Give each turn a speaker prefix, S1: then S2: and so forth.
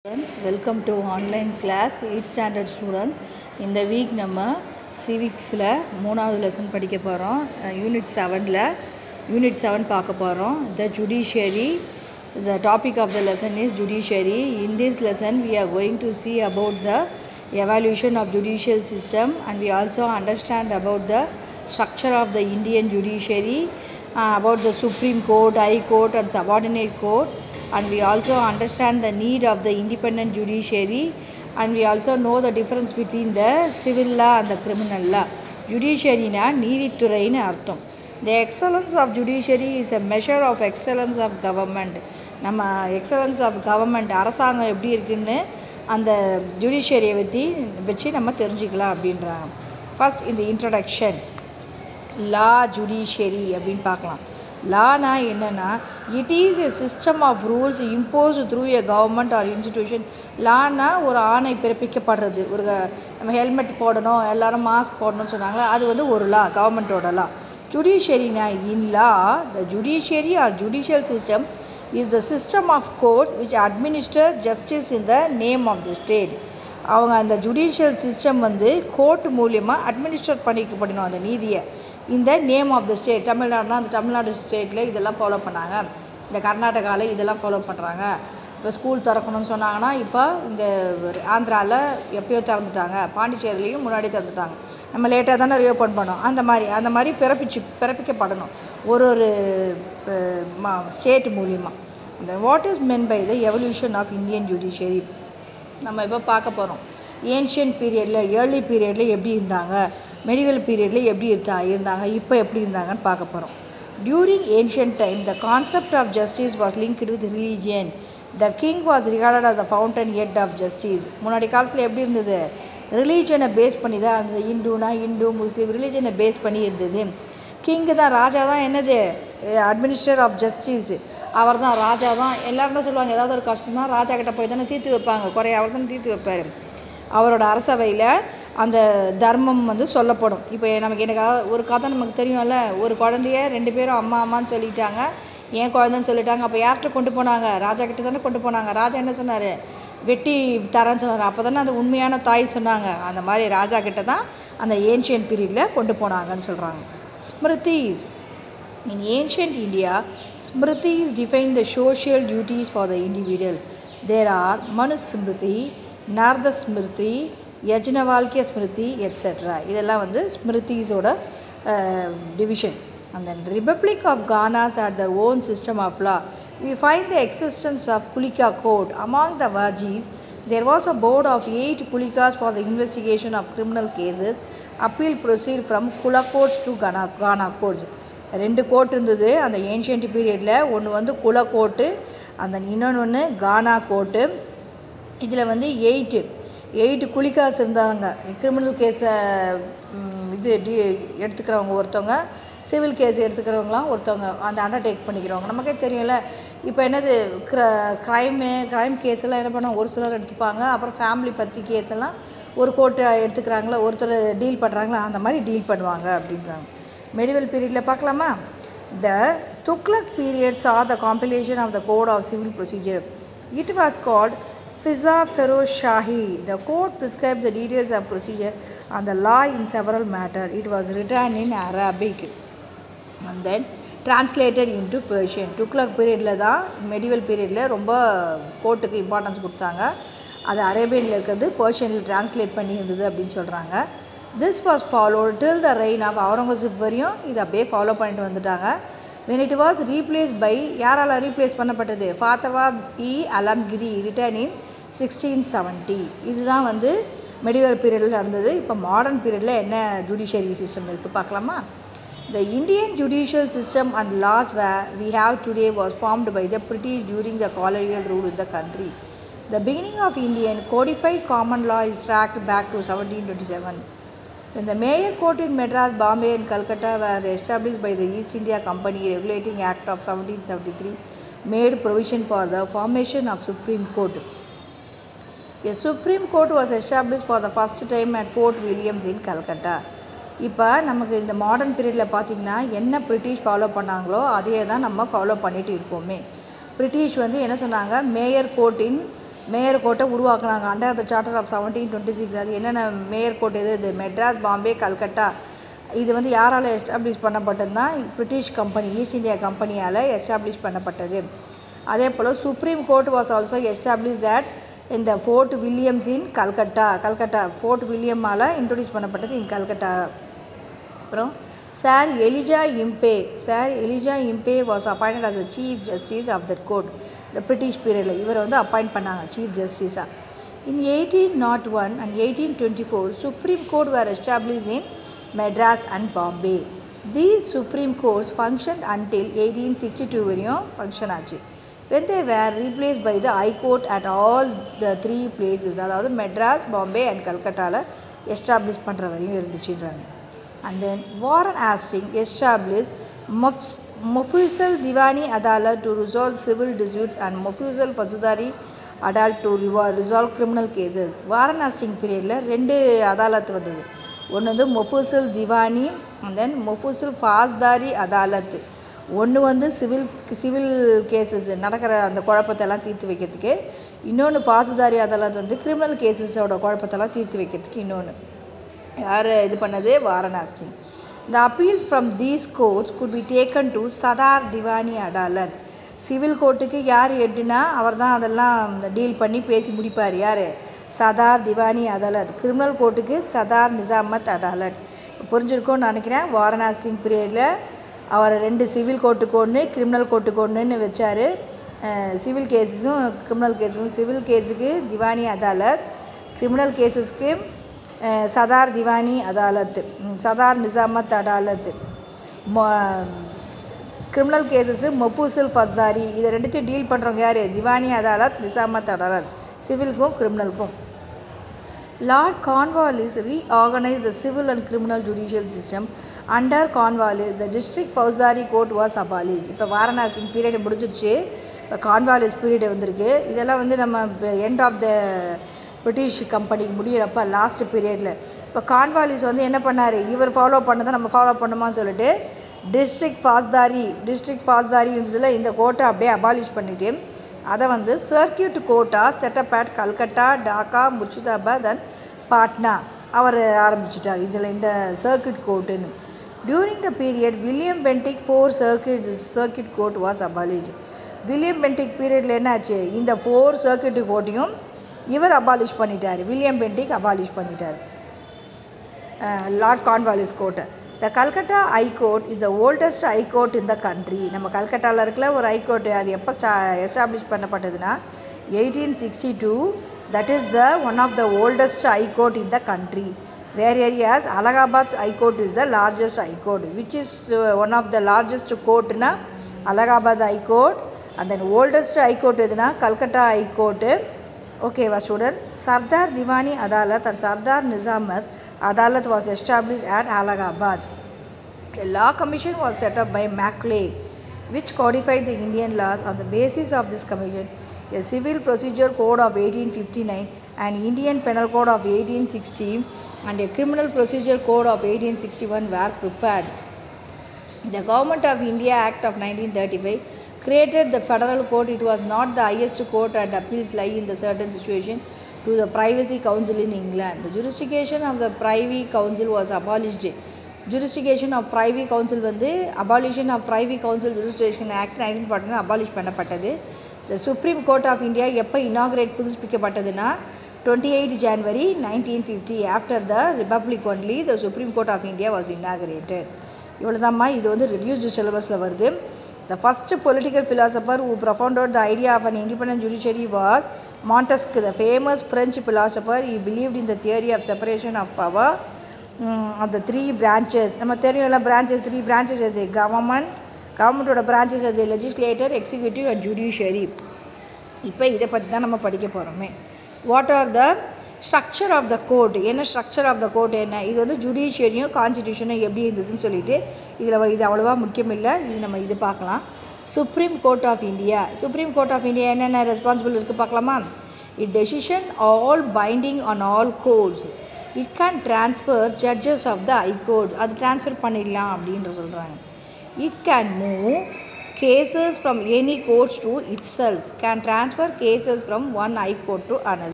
S1: Welcome to online class eight standard student இந்த week நம்ம சிவிக்ஸில் மூணாவது லெசன் படிக்க போகிறோம் யூனிட் செவனில் யூனிட் செவன் பார்க்க போகிறோம் the judiciary the topic of the lesson is judiciary in this lesson we are going to see about the evaluation of judicial system and we also understand about the structure of the Indian judiciary uh, about the Supreme Court, High Court and subordinate courts and we also understand the need of the independent judiciary and we also know the difference between the civil law and the criminal law. ஜுடிஷியரினா நீதித்துறைன்னு அர்த்தம் the excellence of judiciary is a measure of excellence of government நம்ம excellence of government அரசாங்கம் எப்படி இருக்குன்னு அந்த ஜுடிஷியரியை பற்றி வச்சு நம்ம தெரிஞ்சுக்கலாம் அப்படின்றாங்க ஃபஸ்ட் இந்த இன்ட்ரடக்ஷன் லா ஜுடிஷியரி அப்படின்னு பார்க்கலாம் லானா என்னென்னா it is a system of rules impose through a government or institution லானா ஒரு ஆணை பிறப்பிக்கப்படுறது ஒரு க- நம்ம ஹெல்மெட் போடணும் எல்லாரும் மாஸ்க் போடணும்னு சொன்னாங்களா அது வந்து ஒரு லா கவர்மெண்ட்டோட லா ஜுடிஷியரினா in law the judiciary or judicial system is the system of courts which administer justice in the name of the state அவங்க அந்த ஜுடிஷியல் சிஸ்டம் வந்து கோர்ட் மூலியமாக அட்மினிஸ்ட்ரேட் பண்ணிக்கப்படணும் அந்த நீதியை இந்த நேம் ஆஃப் த ஸ்டேட் தமிழ்நாடுனா அந்த தமிழ்நாடு ஸ்டேட்டில் இதெல்லாம் ஃபாலோ பண்ணாங்க இந்த கர்நாடகாவில் இதெல்லாம் ஃபாலோ பண்ணுறாங்க இப்போ ஸ்கூல் திறக்கணும்னு சொன்னாங்கன்னா இப்போ இந்த ஆந்திராவில் எப்பயோ திறந்துட்டாங்க பாண்டிச்சேரிலையும் முன்னாடி திறந்துட்டாங்க நம்ம லேட்டாக தானே ரியோப்பன் பண்ணோம் அந்த மாதிரி அந்த மாதிரி பிறப்பிச்சு பிறப்பிக்கப்படணும் ஒரு ஒரு ஸ்டேட் மூலியமாக அந்த what is meant by the evolution of Indian judiciary நம்ம இப்போ பார்க்க போகிறோம் ஏன்ஷியன் பீரியடில் ஏர்லி பீரியடில் எப்படி இருந்தாங்க மெடிவல் பீரியடில் எப்படி இருந்தா இருந்தாங்க இப்போ எப்படி இருந்தாங்கன்னு பார்க்க போகிறோம் during ancient time the concept of justice was linked with religion the king was regarded as a fountain head of justice முன்னாடி காலத்தில் எப்படி இருந்தது ரிலீஜனை பேஸ் பண்ணி தான் அந்த இந்துனா இந்து முஸ்லீம் ரிலீஜனை பேஸ் பண்ணி இருந்தது கிங்கு தான் ராஜா தான் என்னது அட்மினிஸ்ட்ரேட் ஆஃப் ஜஸ்டிஸ் அவர் தான் ராஜா தான் எல்லாரும் என்ன சொல்லுவாங்க ஏதாவது ஒரு கஷ்டம்னா ராஜா கிட்ட போய் தானே தீர்த்து வைப்பாங்க குறைய அவர் தானே தீர்த்து வைப்பார் அவரோட அரசவையில் அந்த தர்மம் வந்து சொல்லப்படும் இப்போ நமக்கு எனக்கு ஒரு கதை நமக்கு தெரியும்ல ஒரு குழந்தைய ரெண்டு பேரும் அம்மா அம்மான்னு சொல்லிட்டாங்க ஏன் குழந்தைன்னு சொல்லிட்டாங்க அப்போ யார்கிட்ட கொண்டு போனாங்க ராஜா கிட்ட தானே கொண்டு போனாங்க ராஜா என்ன சொன்னார் வெட்டி தரேன்னு சொன்னார் அப்போ தானே அது உண்மையான தாய் சொன்னாங்க அந்த மாதிரி ராஜா கிட்ட தான் அந்த ஏன்ஷியன் பீரியடில் கொண்டு போனாங்கன்னு சொல்கிறாங்க ஸ்மிருதிஸ் In ancient India, Smritis define the social duties for the individual. There are Manusmriti, Narda Smriti, Yajnavalkya Smriti, etc. இதெல்லாம் வந்து ஸ்மிருதிஸோட division and then Republic of Ghana's had their own system of law. We find the existence of Kulika court. Among the Vajis, there was a board of eight Kulikas for the investigation of criminal cases. Appeal proceed from Kula courts to Ghana, Ghana courts. ரெண்டு court இருந்தது அந்த ancient பீரியடில் ஒன்று வந்து குல court அந்த இன்னொன்று ஒன்று கானா கோர்ட்டு இதில் வந்து எயிட்டு எயிட்டு குலிகாஸ் இருந்தாங்க கிரிமினல் கேஸை இது டி எடுத்துக்கிறவங்க ஒருத்தவங்க சிவில் கேஸ் எடுத்துக்கிறவங்களாம் ஒருத்தவங்க அந்த அண்டர்டேக் பண்ணிக்கிறவங்க நமக்கே தெரியும்ல இப்போ என்னது க்ர க்ரைமு க்ரைம் கேஸ் எல்லாம் என்ன பண்ணுவாங்க ஒரு சிலர் எடுத்துப்பாங்க அப்புறம் ஃபேமிலி பற்றி கேஸ் எல்லாம் ஒரு கோர்ட்டு எடுத்துக்கிறாங்களா ஒருத்தர் டீல் பண்ணுறாங்களா அந்த மாதிரி டீல் பண்ணுவாங்க அப்படின்றாங்க மெடிவல் பீரியடில் பார்க்கலாமா the Tughlaq period saw the compilation of the code of civil procedure it was called Fiza Feroz Shahi. The code prescribed the details of procedure and the law in several matters. It was written in Arabic and then translated into Persian. Tughlaq பீரியடில் தான் medieval பீரியடில் ரொம்ப கோர்ட்டுக்கு importance கொடுத்தாங்க அது அரேபியனில் இருக்கிறது பர்ஷியனில் translate பண்ணி இருந்தது அப்படின்னு சொல்கிறாங்க this was followed till the reign of Aurangzeb வரையும் இது அப்படியே ஃபாலோ பண்ணிட்டு வந்துட்டாங்க when it was replaced by யாரால் ரீப்ளேஸ் பண்ணப்பட்டது Fatawa e Alamgiri written in sixteen seventy இதுதான் வந்து மெடிவல் பீரியடில் நடந்தது இப்போ மாடர்ன் பீரியடில் என்ன ஜுடிஷியரி சிஸ்டம் இருக்குது பார்க்கலாமா The Indian judicial system and laws where we have today was formed by the British during the colonial rule in the country. The beginning of Indian codified common law is tracked back to 1727. When the Mayor Court in Madras, Bombay and Calcutta were established by the East India Company Regulating Act of 1773 made provision for the formation of Supreme Court. A Supreme Court was established for the first time at Fort Williams in Calcutta. இப்போ நமக்கு இந்த modern பீரியடில் பார்த்திங்கன்னா என்ன British follow பண்ணாங்களோ அதே தான் நம்ம ஃபாலோ பண்ணிட்டு இருக்கோமே பிரிட்டிஷ் வந்து என்ன சொன்னாங்க மேயர் கோர்ட் இன் மேயர் கோர்ட்டை உருவாக்குனாங்க under the charter of seventeen twenty six அது என்னென்ன மேயர் கோர்ட் எது இது மெட்ராஸ் பாம்பே கல்கட்டா இது வந்து யாரால் எஸ்டாப்ளிஷ் பண்ணப்பட்டதுன்னா பிரிட்டிஷ் கம்பெனி ஈஸ்ட் இந்தியா கம்பெனியால் எஸ்டாப்ளிஷ் பண்ணப்பட்டது அதே போல் supreme court was also establish at இந்த Fort Williams in Calcutta Calcutta Fort வில்லியமால் இன்ட்ரடியூஸ் பண்ணப்பட்டது இன் கல்கட்டா அப்புறம் sir Elijah Impey sir Elijah Impey was appointed as a chief justice of that court இந்த British பீரியடில் இவரை வந்து அப்பாயிண்ட் பண்ணாங்க சீஃப் ஜஸ்டிஸாக in eighteen nought one and eighteen twenty four supreme court were establish in Madras and Bombay the supreme courts function until eighteen sixty two வரையும் function ஆச்சு when they were replace by the high court at all the three places அதாவது Madras Bombay and கல்கட்டாவில் establish பண்ணுற வரையும் இருந்துச்சுன்றாங்க and then Warren Hastings established Mufs, Mufusal Diwani Adalat to resolve civil disputes and Mufusal Fasudari Adalat to revo- resolve criminal cases. Warren Hastings பீரியடில் ரெண்டு அதாலத் வந்தது ஒன்று வந்து மொஃபூசல் திவானி அண்ட் தென் மொஃபூசல் ஃபாஸ்தாரி அதாலத் ஒன்று வந்து சிவில் சிவில் கேசஸ் நடக்கிற அந்த குழப்பத்தெல்லாம் தீர்த்து வைக்கிறதுக்கு இன்னொன்று ஃபாசுதாரி அதாலத் வந்து கிரிமினல் கேசஸோட குழப்பத்தெல்லாம் தீர்த்து வைக்கிறதுக்கு இன்னொன்று யார் இது பண்ணது Varanasi the appeals from these courts could be taken to Sadar Diwani Adalat civil கோர்ட்டுக்கு யார் எட்டுனா அவர் தான் அதெல்லாம் டீல் பண்ணி பேசி முடிப்பார் யார் சதார் திவானி அதாலத் கிரிமினல் கோர்ட்டுக்கு சதார் நிசாமத் அடாலத் புரிஞ்சிருக்கோன்னு நினைக்கிறேன் வாரணாசி பீரியடில் அவர் ரெண்டு சிவில் கோர்ட்டுக்கு ஒன்று கிரிமினல் கோர்ட்டுக்கு ஒன்றுன்னு வச்சார் சிவில் கேஸஸும் கிரிமினல் கேஸஸும் சிவில் கேஸுக்கு திவானி அதாலத் கிரிமினல் கேஸஸ்க்கு சதார் திவானி அதாலத் சதார் நிசாமத் அதாலத் கிரிமினல் கேசஸ்ஸு மொஃபூசல் ஃபஸ்தாரி இதை ரெண்டுத்தையும் டீல் பண்ணுறவங்க யார் திவானி அதாலத் நிசாமத் அதாலத் சிவிலுக்கும் கிரிமினலுக்கும் lord Cornwallis reorganise the civil and criminal judicial system under Cornwallis the district Faujdari court was abolish இப்போ வாரணாசி பீரியட் முடிஞ்சிருச்சு இப்போ கான்வாலிஸ் பீரியட் வந்திருக்கு இதெல்லாம் வந்து நம்ம எண்ட் ஆஃப் த பிரிட்டிஷ் கம்பெனிக்கு முடியிறப்ப லாஸ்ட் பீரியடில் இப்போ கான்வாலிஸ் வந்து என்ன பண்ணார் இவர் ஃபாலோ பண்ணதை நம்ம ஃபாலோ பண்ணுமான்னு சொல்லிட்டு டிஸ்ட்ரிக்ட் ஃபாஸ்தாரி டிஸ்ட்ரிக்ட் ஃபாஸ்தாரி இருந்ததில் இந்த கோர்ட்டை அப்படியே அபாலிஷ் பண்ணிவிட்டு அதை வந்து சர்க்கியூட் கோர்ட்டாக set up at Calcutta Dhaka Murshidabad and Patna அவர் ஆரம்பிச்சிட்டார் இதில் இந்த சர்க்கியூட் கோர்ட்டுன்னு during the period William Bentinck four circuit circuit court was abolished William Bentinck பீரியடில் என்னாச்சு இந்த ஃபோர் சர்க்கியூட் கோர்ட்டையும் இவர் அபாலிஷ் பண்ணிட்டார் வில்லியம் பென்டிக் அபாலிஷ் பண்ணிட்டார் லார்ட் கான்வாலிஸ் கோர்ட்டை the Calcutta high court is the oldest high court in the country நம்ம கல்கட்டாவில் இருக்கிற ஒரு ஹை கோர்ட் அது எப்போ ஸ்டா establish பண்ணப்பட்டதுன்னா eighteen sixty two that is the one of the oldest high court in the country whereas Allahabad high court is the largest high court which is one of the largest கோர்ட்னா Allahabad high court and then oldest high court எதுனா Calcutta high court ஓகேவா students Sardar Diwani Adalat and Sardar Nizamat Adalat was establish at Allahabad A law commission was set up by Maclay, which codified the Indian laws on the basis of this commission. A civil procedure code of 1859, an Indian penal code of 1860, and a criminal procedure code of 1861 were prepared. The Government of India Act of 1935 created the federal court. It was not the highest court and appeals lie in the certain situation to the Privacy Council in England. The jurisdiction of the Privy Council was abolished. Jurisdiction of Privy Council வந்து abolition of Privy Council Jurisdiction Act nineteen forty abolish பண்ணப்பட்டது the supreme court of India எப்போ inaugurate புதுப்பிக்கப்பட்டதுன்னா twenty eight January nineteen fifty after the republic only the supreme court of India was inaugurated இவ்வளோதாம்மா இது வந்து reduced சிலபஸில் வருது the first political philosopher who propounded the idea of an independent judiciary was Montesquieu, the famous French philosopher. He believed in the theory of separation of power um, of the three branches. நம்ம தெரியும் எல்லாம் branches three branches எது government கவர்மெண்ட்டோட branches எது legislator executive and judiciary இப்போ இதை பற்றி தான் நம்ம படிக்க போகிறோமே what are the structure of the court என்ன ஸ்ட்ரக்சர் ஆஃப் த கோர்ட் என்ன இது வந்து ஜுடிஷியரியும் கான்ஸ்டியூஷனும் எப்படி இருந்ததுன்னு சொல்லிட்டு இதில் இது அவ்வளோவா முக்கியம் இல்லை இது நம்ம இது பார்க்கலாம் supreme court of India supreme court of India என்னென்ன ரெஸ்பான்சிபிள் இருக்குது பார்க்கலாமா it decision all binding on all courts it can transfer judges of the high court அது ட்ரான்ஸ்ஃபர் பண்ணிடலாம் அப்படின்ற சொல்கிறாங்க it can move cases from any courts to itself can transfer cases from one high court to another